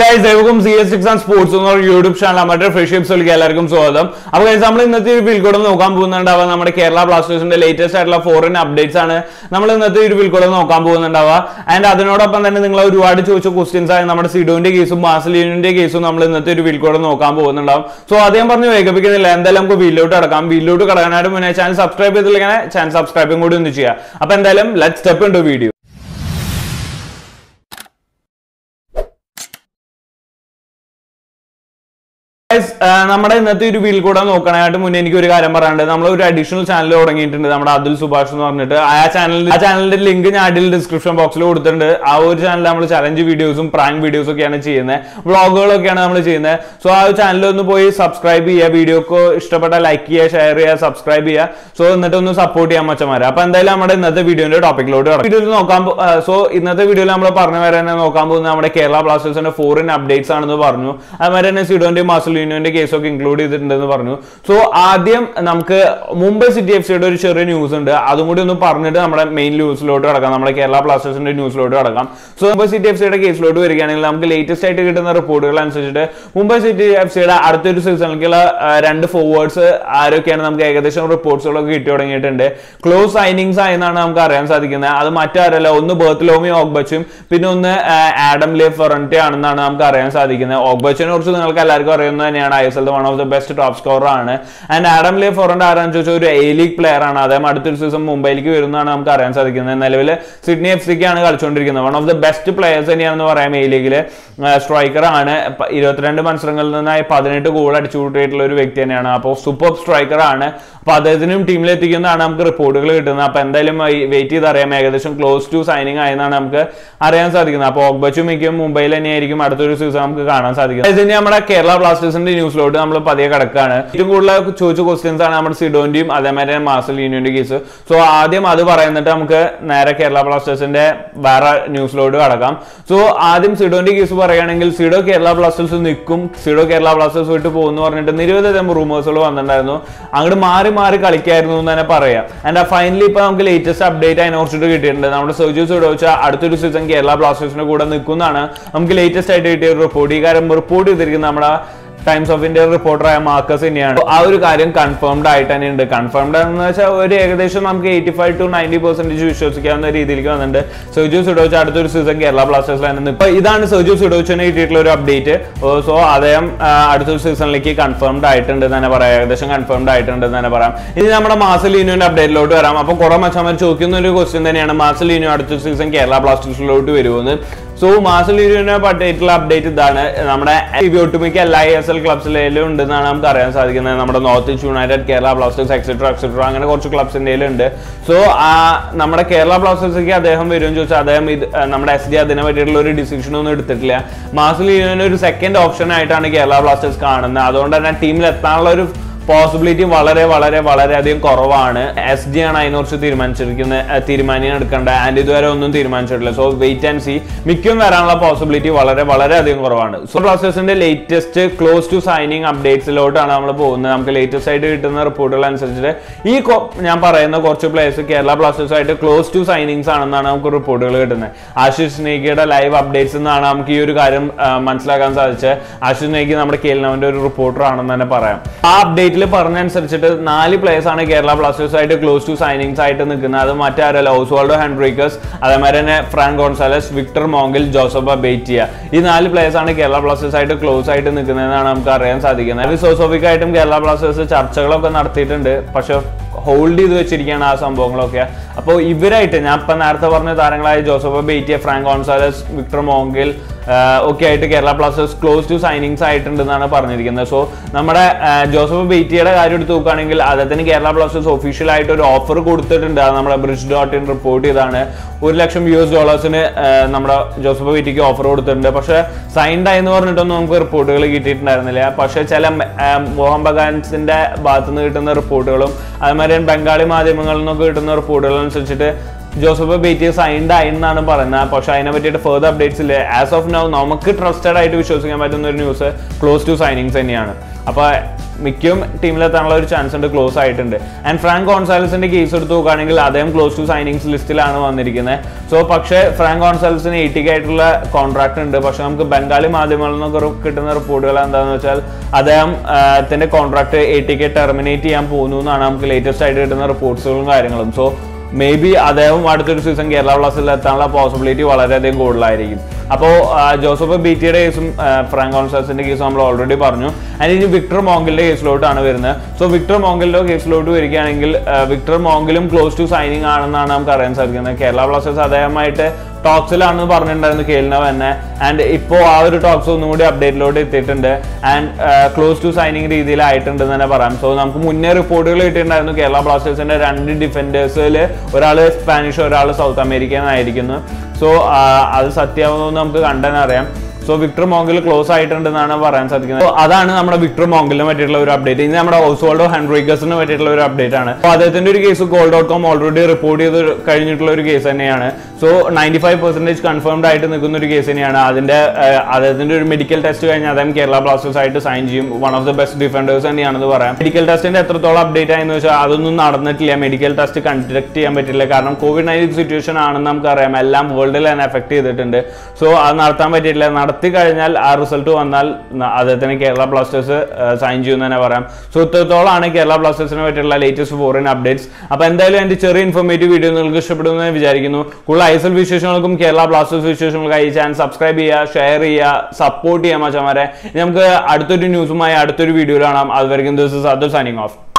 guys ഏവർക്കും C S six and sports എന്ന YouTube channel മറ്റേ ഫ്രഷ് എപ്പിസോഡിലേക്ക് എല്ലാവർക്കും സ്വാഗതം അപ്പോൾ ഗൈസ് നമ്മൾ ഇന്നത്തെ ഒരു വിൽക്കൂടെ നോക്കാൻ പോകുന്നുണ്ടാവുക നമ്മുടെ കേരള ബ്ലാസ്റ്റേഴ്സിന്റെ ലേറ്റസ്റ്റ് ആയിട്ടുള്ള ഫോറിൻ അപ്ഡേറ്റ്സ് ആണ് നമ്മൾ ഇന്നത്തെ ഒരു വിൽക്കൂടെ നോക്കാൻ പോകുന്നുണ്ടാവുക ആൻഡ് അതിനോടൊപ്പം തന്നെ നിങ്ങൾ ഒരുപാട് ചോദിച്ച ക്വസ്റ്റ്യൻസ് ആയി നമ്മുടെ സിഡോന്റെ കേസും ബാസലീനിന്റെ കേസും നമ്മൾ ഇന്നത്തെ ഒരു വിൽക്കൂടെ നോക്കാൻ പോകുന്നുണ്ടാവും സോ ആദ്യം പറഞ്ഞ് വേഗപ്പിക്കുന്നില്ല എന്തായാലും നമുക്ക് വീട്ടിലോട്ട് കിടക്കാം വീട്ടിലോട്ട് കിടക്കാനായിട്ട് മുന്നേ ചാനൽ സബ്സ്ക്രൈബ് ചെയ്തില്ലെങ്കിൽ ചാനൽ സബ്സ്ക്രൈബും കൂടി ഒന്ന് ചെയ്യാം അപ്പോൾ എന്തായാലും let step in to video Guys, ആ, നമ്മുടെ ഇന്നത്തെ ഒരു വീൽ കൂടെ നോക്കണായിട്ട് മുന്നേ എനിക്ക് ഒരു കാര്യം പറയാനുണ്ട് നമ്മൾ ഒരു അഡീഷണൽ ചാനൽ തുടങ്ങിയിട്ടുണ്ട് നമ്മുടെ അതുൽ സുഭാഷ് എന്ന് പറഞ്ഞിട്ട് ആ ചാനലിൽ ആ ചാനലിന്റെ ലിങ്ക് ഞാൻ അടിയിൽ ഡിസ്ക്രിപ്ഷൻ ബോക്സിൽ കൊടുത്തിട്ടുണ്ട് ആ ഒരു ചാനലിൽ നമ്മൾ ചലഞ്ച് വീഡിയോസും പ്രാങ്ക് വീഡിയോസും ഒക്കെയാണ് ചെയ്യുന്നത് വ്ളോഗുകളൊക്കെയാണ് നമ്മൾ ചെയ്യുന്നത് സോ ആ ഒരു ചാനലിൽ ഒന്ന് പോയി സബ്സ്ക്രൈബ് ചെയ്യുക വീഡിയോക്ക് ഇഷ്ടപ്പെട്ട ലൈക്ക് ചെയ്യുക ഷെയർ ചെയ്യുക സബ്സ്ക്രൈബ് ചെയ്യുക സോ എന്നിട്ട് ഒന്ന് സപ്പോർട്ട് ചെയ്യാൻ മച്ചമാരെ അപ്പൊ എന്തായാലും നമ്മുടെ ഇന്നത്തെ വീഡിയോന്റെ ടോപ്പിക്കിലോട്ട് വീഡിയോയിൽ നോക്കാൻ സോ ഇന്നത്തെ വീഡിയോയിൽ നമ്മൾ പറഞ്ഞ വരെ തന്നെ നോക്കാൻ പോകുന്നത് നമ്മുടെ കേരള ബ്ലാസ്റ്റേഴ്സിന്റെ ഫോറിൻ അപ്ഡേറ്റ്സ് ആണെന്ന് പറഞ്ഞു അതുമാതിരി തന്നെ സിഡോന്റെ മാസലിനോന്റെ കേസൊക്കെ ഇൻക്ലൂഡ് ചെയ്തിട്ടുണ്ടെന്ന് പറഞ്ഞു സോ ആദ്യം നമുക്ക് മുംബൈ സിറ്റി എഫ് സിയുടെ ഒരു ചെറിയ ന്യൂസ് ഉണ്ട് അതും കൂടി ഒന്ന് പറഞ്ഞിട്ട് നമ്മുടെ മെയിൻ ന്യൂസിലോട്ട് കിടക്കാം നമ്മുടെ കേരള ബ്ലാസ്റ്റേഴ്സിന്റെ ന്യൂസിലോട്ട് കിടക്കാം സോ മുംബൈ സിറ്റി എഫ് സിയുടെ കേസിലോട്ട് വരികയാണെങ്കിൽ നമുക്ക് ലേറ്റസ്റ്റ് ആയിട്ട് കിട്ടുന്ന റിപ്പോർട്ടുകൾ അനുസരിച്ചിട്ട് മുംബൈ സിറ്റി എഫ് സിയുടെ അടുത്തൊരു സീസണിലേക്കുള്ള ആ, രണ്ട് ഫോർവേഡ്സ് ആരൊക്കെയാണ് നമുക്ക് ഏകദേശം റിപ്പോർട്ട്സുകളൊക്കെ കിട്ടി തുടങ്ങിയിട്ടുണ്ട് ക്ലോസ് സൈനിങ്സ് ആയെന്നാണ് നമുക്ക് അറിയാൻ സാധിക്കുന്നത് അത് മറ്റാരല്ല ഒന്ന് ബേർത്തലോമി ഓഗ്ബച്ചും പിന്നെ ഒന്ന് ആ, ആഡം ലേ ഫെറൻറ്റെ ആണെന്നാണ് നമുക്ക് അറിയാൻ സാധിക്കുന്നത് ഓഗ്ബച്ചിനെ കുറിച്ച് നിങ്ങൾക്ക് എല്ലാവർക്കും അറിയുന്നത് തന്നെയാണ് I S L one of the best top scorer ആണ് ആൻഡ് ആഡം ലേ ഫെറൻറ്റ് ആരാന്ന് ചോദിച്ചാൽ ഒരു എ ലീഗ് പ്ലെയർ ആണ് അദ്ദേഹം അടുത്തൊരു സീസൺ മുംബൈയിലേക്ക് വരുന്നതാണ് നമുക്ക് അറിയാൻ സാധിക്കുന്നത് നിലവിൽ സിഡ്നി എഫ് സിക്കാണ് കളിച്ചുകൊണ്ടിരിക്കുന്നത് one of the best players തന്നെയാണെന്ന് പറയാം എ ലീഗിൽ സ്ട്രൈക്കർ ആണ് പ- ഇരുപത്തിരണ്ട് മത്സരങ്ങളിൽ നിന്നായി പതിനെട്ട് ഗോൾ അടിച്ചു കൂട്ടിയിട്ടുള്ള ഒരു വ്യക്തി തന്നെയാണ് അപ്പോൾ സൂപ്പർ സ്ട്രൈക്കർ ആണ് അപ്പൊ അദ്ദേഹത്തിനും ടീമിൽ എത്തിക്കുന്നതാണ് നമുക്ക് റിപ്പോർട്ടുകൾ കിട്ടുന്നത് അപ്പൊ എന്തായാലും വെയിറ്റ് ചെയ്ത് അറിയാം ഏകദേശം ക്ലോസ് ടു സൈനിങ് ആയെന്നാണ് നമുക്ക് അറിയാൻ സാധിക്കുന്നത് അപ്പോൾ ഓഗ്ബച്ചും മിക്കും മുംബൈയിൽ തന്നെയായിരിക്കും അടുത്തൊരു സീസൺ നമുക്ക് കാണാൻ സാധിക്കുന്നത് ഇതിന് നമ്മുടെ കേരള ബ്ലാസ്റ്റേഴ്സിന്റെ ന്യൂസിലോട്ട് നമ്മൾ പതിയെ കിടക്കാണ് ഏറ്റവും കൂടുതൽ ചോദിച്ച ക്വസ്റ്റ്യൻസ് ആണ് നമ്മുടെ സിഡോന്റെയും അതേമാതിരി മാസൽ യൂണിയന്റെ കേസ് സോ ആദ്യം അത് പറയുന്നിട്ട് നമുക്ക് നേരെ കേരള ബ്ലാസ്റ്റേഴ്സിന്റെ വേറെ ന്യൂസിലോട്ട് കടക്കാം സോ ആദ്യം സിഡോന്റെ കേസ് പറയുകയാണെങ്കിൽ സിഡോ കേരള ബ്ലാസ്റ്റേഴ്സ് നിൽക്കും സിഡോ കേരള ബ്ലാസ്റ്റേഴ്സ് വിട്ട് പോകുന്നു പറഞ്ഞിട്ട് നിരവധി റൂമേഴ്സുകൾ വന്നിട്ടുണ്ടായിരുന്നു അങ്ങോട്ട് മാറി മാറി കളിക്കായിരുന്നു എന്ന് തന്നെ പറയാം ആൻഡ് ഫൈനലി ഇപ്പൊ നമുക്ക് ലേറ്റസ്റ്റ് അപ്ഡേറ്റ് അതിനെ കുറിച്ചിട്ട് കിട്ടിയിട്ടുണ്ട് നമ്മുടെ സോജു സുഡോച്ച അടുത്തൊരു സീസൺ കേരള ബ്ലാസ്റ്റേഴ്സിന്റെ കൂടെ നിൽക്കുന്നതാണ് നമുക്ക് ലേറ്റസ്റ്റ് ആയിട്ട് കിട്ടിയ ഒരു റിപ്പോർട്ട് ഈ കാര്യം റിപ്പോർട്ട് ചെയ്തിരിക്കുന്ന നമ്മുടെ ടൈംസ് ഓഫ് ഇന്ത്യ റിപ്പോർട്ടറായ മാർക്കസ് തന്നെയാണ് ആ ഒരു കാര്യം കൺഫേംഡ് ആയിട്ട് തന്നെ ഉണ്ട് കൺഫേംഡ് എന്ന് വെച്ചാൽ ഒരു ഏകദേശം നമുക്ക് eighty five to ninety percentage വിശ്വസിക്കാവുന്ന രീതിയിലേക്ക് വന്നിട്ടുണ്ട് സോജു സുഡോച്ച് അടുത്തൊരു സീസൺ കേരള ബ്ലാസ്റ്റേഴ്സിലാണ് ഇപ്പൊ ഇതാണ് സോജു സുഡോച്ചിന് കിട്ടിയിട്ടുള്ള ഒരു അപ്ഡേറ്റ് സോ അദ്ദേഹം ആ, അടുത്തൊരു സീസണിലേക്ക് കൺഫേംഡ് ആയിട്ടുണ്ട് എന്ന് തന്നെ പറയാം ഏകദേശം കൺഫേംഡ് ആയിട്ടുണ്ട് എന്ന് തന്നെ പറയാം ഇനി നമ്മുടെ മാസലീനുവിന്റെ അപ്ഡേറ്റിലോട്ട് വരാം അപ്പൊ കുറെ മച്ചന്മാർ ചോദിക്കുന്ന ഒരു ക്വസ്റ്റ്യൻ തന്നെയാണ് മാസലീനു അടുത്തൊരു സീസൺ കേരള ബ്ലാസ്റ്റേഴ്സിലോട്ട് വരുമെന്ന് സോ മാസലീനുവിനെ പറ്റിയിട്ടുള്ള അപ്ഡേറ്റ് ഇതാണ് നമ്മുടെ ഒട്ടുമിക്ക എല്ലാ ഐ എസ് എൽ ക്ലബ്സിലും ഉണ്ടെന്നാണ് നമുക്ക് അറിയാൻ സാധിക്കുന്നത് നമ്മുടെ north east united Kerala blasters etcetera etcetera അങ്ങനെ കുറച്ച് ക്ലബ്സിന്റെ ഉണ്ട് സോ നമ്മുടെ കേരള ബ്ലാസ്റ്റേഴ്സിലേക്ക് അദ്ദേഹം വരുമെന്ന് ചോദിച്ചാൽ അദ്ദേഹം ഇത് ആ, നമ്മുടെ എസ് ഡി അതിനെ പറ്റിയിട്ടുള്ള ഒരു ഡിസിഷൻ ഒന്നും എടുത്തിട്ടില്ല മാസലീനുവിന് ഒരു സെക്കൻഡ് ഓപ്ഷൻ ആയിട്ടാണ് കേരള ബ്ലാസ്റ്റേഴ്സ് കാണുന്നത് അതുകൊണ്ട് തന്നെ ടീമിൽ എത്താനുള്ള ഒരു പോസിബിലിറ്റി വളരെ വളരെ വളരെയധികം കുറവാണ് എസ് ഡി ആണ് അതിനെക്കുറിച്ച് തീരുമാനിച്ചിരിക്കുന്നത് ഏർ തീരുമാനം എടുക്കേണ്ട ആൻഡ് ഇതുവരെ ഒന്നും തീരുമാനിച്ചിട്ടില്ല സോ വെയിറ്റ് ആൻഡ് സി മിക്കും വരാനുള്ള പോസിബിലിറ്റി വളരെ വളരെ അധികം കുറവാണ് സോ ബ്ലാസ്റ്റേഴ്സിന്റെ ലേറ്റസ്റ്റ് ക്ലോസ് ടു സൈനിങ് അപ്ഡേറ്റ്സിലോട്ടാണ് നമ്മൾ പോകുന്നത് നമുക്ക് ലേറ്റസ്റ്റ് ആയിട്ട് കിട്ടുന്ന റിപ്പോർട്ടുകൾ അനുസരിച്ചിട്ട് ഈ കൊ- ഞാൻ പറയുന്ന കുറച്ച് പ്ലേയേഴ്സ് കേരള ബ്ലാസ്റ്റേഴ്സ് ആയിട്ട് ക്ലോസ് ടു സൈനിങ്സ് ആണെന്നാണ് നമുക്ക് റിപ്പോർട്ടുകൾ കിട്ടുന്നത് ആശിഷ് സ്നേഹിയുടെ ലൈവ് അപ്ഡേറ്റ്സ് എന്നാണ് നമുക്ക് ഈ ഒരു കാര്യം ആ, മനസ്സിലാക്കാൻ സാധിച്ചത് ആശിഷ് സ്നേഹി നമ്മുടെ കേരളവിന്റെ ഒരു റിപ്പോർട്ടർ ആണെന്ന് തന്നെ പറയാം ആ അപ്ഡേറ്റിൽ പറഞ്ഞനുസരിച്ചിട്ട് നാല് പ്ലേയേഴ്സ് ആണ് കേരള ബ്ലാസ്റ്റേഴ്സ് ആയിട്ട് ക്ലോസ് ടു സൈനിങ്സ് ആയിട്ട് നിൽക്കുന്നത് അത് മറ്റാരല്ല ഓസ്വാൾഡോ ഹെൻഡ്രിക്കസ് അതേമാതിരി തന്നെ Frank Gonzalez Victor Mongil Joseph Beitia ഈ നാല് പ്ലേയേഴ്സ് ആണ് കേരള ബ്ലാസ്റ്റേഴ്സ് ആയിട്ട് ക്ലോസ് ആയിട്ട് നിൽക്കുന്നതെന്നാണ് നമുക്ക് അറിയാൻ സാധിക്കുന്നത് അത് സോസോഫിക്കായിട്ടും കേരള ബ്ലാസ്റ്റേഴ്സ് ചർച്ചകളൊക്കെ നടത്തിയിട്ടുണ്ട് പക്ഷെ ഹോൾഡ് ചെയ്ത് വെച്ചിരിക്കുകയാണ് ആ സംഭവങ്ങളൊക്കെ അപ്പോൾ ഇവരായിട്ട് ഞാൻ ഇപ്പം നേരത്തെ പറഞ്ഞ താരങ്ങളായ Joseph Beitia Frank Gonzalez Victor Mongil ഒക്കെ ആയിട്ട് Kerala blasters close to signings ആയിട്ടുണ്ടെന്നാണ് പറഞ്ഞിരിക്കുന്നത് സോ നമ്മുടെ ആ, ജോസഫ് ബേറ്റിയുടെ കാര്യം എടുത്ത് നോക്കുകയാണെങ്കിൽ അദ്ദേഹത്തിന് കേരള ബ്ലാസ്റ്റേഴ്സ് ഒഫീഷ്യൽ ആയിട്ട് ഒരു ഓഫർ കൊടുത്തിട്ടുണ്ട് അത് നമ്മുടെ ബ്രിഡ്ജ് ഡോട്ട് ഇൻ റിപ്പോർട്ട് ചെയ്താണ് ഒരു ലക്ഷം യു എസ് ഡോളേഴ്സിന് നമ്മുടെ ജോസഫ് ബേറ്റിക്ക് ഓഫർ കൊടുത്തിട്ടുണ്ട് പക്ഷേ സൈൻഡ് ആയി എന്ന് പറഞ്ഞിട്ടൊന്നും നമുക്ക് റിപ്പോർട്ടുകൾ കിട്ടിയിട്ടുണ്ടായിരുന്നില്ല പക്ഷേ ചില ആ, മോഹൻ ബഗാൻസിന്റെ ഭാഗത്തു നിന്ന് കിട്ടുന്ന റിപ്പോർട്ടുകളും അതുമാതിരി ബംഗാളി മാധ്യമങ്ങളിൽ നിന്നൊക്കെ കിട്ടുന്ന റിപ്പോർട്ടുകൾ അനുസരിച്ചിട്ട് ജോസഫ് ബേറ്റി സൈൻഡ് ആയി എന്നാണ് പറയുന്നത് പക്ഷെ അതിനെ പറ്റിയിട്ട് ഫെർദർ അപ്ഡേറ്റ്സ് ഇല്ല ആസ് ഓഫ് നൗ നമുക്ക് ട്രസ്റ്റഡ് ആയിട്ട് വിശ്വസിക്കാൻ പറ്റുന്ന ഒരു ന്യൂസ് ക്ലോസ് ടു സൈനിങ്സ് തന്നെയാണ് അപ്പോൾ മിക്കും ടീമിലെത്താനുള്ള ഒരു ചാൻസ് ഉണ്ട് ക്ലോസ് ആയിട്ടുണ്ട് ആൻഡ് ഫ്രാങ്ക് ഗോൺസാലസിന്റെ കേസ് എടുത്ത് നോക്കുകയാണെങ്കിൽ അദ്ദേഹം ക്ലോസ് ടു സൈനിങ്സ് ലിസ്റ്റിലാണ് വന്നിരിക്കുന്നത് സോ പക്ഷേ ഫ്രാങ്ക് ഗോൺസാലസിന് എയ്റ്റിക്ക് ആയിട്ടുള്ള കോൺട്രാക്ട് ഉണ്ട് പക്ഷെ നമുക്ക് ബംഗാളി മാധ്യമങ്ങളിൽ നിന്നൊക്കെ റി- കിട്ടുന്ന റിപ്പോർട്ടുകൾ എന്താണെന്ന് വെച്ചാൽ അദ്ദേഹം ത്തിന്റെ കോൺട്രാക്ട് എയ്റ്റിക്ക് ടെർമിനേറ്റ് ചെയ്യാൻ പോകുന്നു എന്നാണ് നമുക്ക് ലേറ്റസ്റ്റ് ആയിട്ട് കിട്ടുന്ന റിപ്പോർട്ട്സുകളും കാര്യങ്ങളും സോ മേ ബി അദ്ദേഹം അടുത്തൊരു സീസൺ കേരള ബ്ലാസ്റ്റേഴ്സിൽ എത്താനുള്ള പോസിബിലിറ്റി വളരെയധികം കൂടുതലായിരിക്കും അപ്പോൾ ജോസഫ് ബീറ്റിയുടെ കേസും ആ, ഫ്രാങ്ക് കോൺസാസിന്റെ കേസും നമ്മൾ ഓൾറെഡി പറഞ്ഞു ആൻഡ് ഇനി വിക്ടർ മോങ്കലിന്റെ കേസിലോട്ടാണ് വരുന്നത് സോ വിക്ടർ മോങ്കലിന്റെ കേസിലോട്ട് വരികയാണെങ്കിൽ ആ, വിക്ടർ മോങ്കലും ക്ലോസ് ടു സൈനിങ് ആണെന്നാണ് നമുക്ക് അറിയാൻ സാധിക്കുന്നത് കേരള ബ്ലാസ്റ്റേഴ്സ് അദ്ദേഹമായിട്ട് ടോക്സിലാണെന്ന് പറഞ്ഞിട്ടുണ്ടായിരുന്നു കേൾനവ് തന്നെ ആൻഡ് ഇപ്പോൾ ആ ഒരു ടോക്സ് ഒന്നും കൂടി അപ്ഡേറ്റിലോട്ട് എത്തിയിട്ടുണ്ട് ആൻഡ് ക്ലോസ് ടു സൈനിങ് രീതിയിലായിട്ടുണ്ട് എന്ന് തന്നെ പറയാം സോ നമുക്ക് മുന്നേ റിപ്പോർട്ടുകൾ കിട്ടിയിട്ടുണ്ടായിരുന്നു കേരള ബ്ലാസ്റ്റേഴ്സിന്റെ രണ്ട് ഡിഫൻഡേഴ്സിൽ ഒരാൾ സ്പാനിഷ് ഒരാൾ സൗത്ത് അമേരിക്കൻ ആയിരിക്കുന്നു സോ അത് സത്യമാവുമെന്ന് നമുക്ക് കണ്ടെന്ന് അറിയാം സോ വിക്ടർ മോങ്കിൽ ക്ലോസ് ആയിട്ടുണ്ടെന്നാണ് പറയാൻ സാധിക്കുന്നത് So, അതാണ് നമ്മുടെ വിക്ടർ മോങ്കലിനെ പറ്റിയിട്ടുള്ള ഒരു അപ്ഡേറ്റ് ഇനി നമ്മുടെ ഓസ്വാൾഡോ ഹെൻഡ്രിക്കസിനെ പറ്റിയിട്ടുള്ള ഒരു അപ്ഡേറ്റ് ആണ് അപ്പോൾ അദ്ദേഹത്തിന്റെ ഒരു case goal dot com already report ചെയ്ത് കഴിഞ്ഞിട്ടുള്ള ഒരു കേസ് തന്നെയാണ് so ninety five percentage confirmed ആയിട്ട് നിൽക്കുന്ന ഒരു കേസ് തന്നെയാണ് അതിന്റെ ഏഹ്, അദ്ദേഹത്തിന്റെ ഒരു മെഡിക്കൽ ടെസ്റ്റ് കഴിഞ്ഞാൽ അദ്ദേഹം കേരള ബ്ലാസ്റ്റേഴ്സ് ആയിട്ട് സൈൻ ചെയ്യും one of the best defenders തന്നെയാണെന്ന് പറയാം മെഡിക്കൽ ടെസ്റ്റിന്റെ എത്രത്തോളം അപ്ഡേറ്റ് ആയെന്ന് വെച്ചാൽ അതൊന്നും നടന്നിട്ടില്ല മെഡിക്കൽ ടെസ്റ്റ് കണ്ടക്ട് ചെയ്യാൻ പറ്റില്ല കാരണം കോവിഡ് നയൻറ്റീൻ സിറ്റുവേഷൻ ആണെന്ന് നമുക്കറിയാം എല്ലാം വേൾഡിൽ തന്നെ എഫക്ട് ചെയ്തിട്ടുണ്ട് സോ അത് നടത്താൻ പറ്റിയിട്ടില്ല നടത്തി കഴിഞ്ഞാൽ ആ റിസൾട്ട് വന്നാൽ ന- അദ്ദേഹത്തിന് കേരള ബ്ലാസ്റ്റേഴ്സ് സൈൻ ചെയ്യുമെന്ന് തന്നെ പറയാം സോ ഇത്രത്തോളമാണ് കേരള ബ്ലാസ്റ്റേഴ്സിനെ പറ്റിയുള്ള ലേറ്റസ്റ്റ് ഫോറിൻ അപ്ഡേറ്റ്സ് അപ്പോൾ എന്തായാലും എൻ്റെ ചെറിയ ഇൻഫോർമേറ്റീവ് വീഡിയോ നിങ്ങൾക്ക് ഇഷ്ടപ്പെടുമെന്ന് ഞാൻ വിചാരിക്കുന്നു കൂടുതൽ ഐ എസ് എൽ വിശേഷങ്ങൾക്കും കേരള ബ്ലാസ്റ്റേഴ്സ് വിശേഷങ്ങൾക്കായി ഈ ചാനൽ സബ്സ്ക്രൈബ് ചെയ്യുക ഷെയർ ചെയ്യുക സപ്പോർട്ട് ചെയ്യാൻ മച്ചമാരെ ഇനി നമുക്ക് അടുത്തൊരു ന്യൂസുമായി അടുത്തൊരു വീഡിയോ കാണാം അതുവരെയും this is other signing of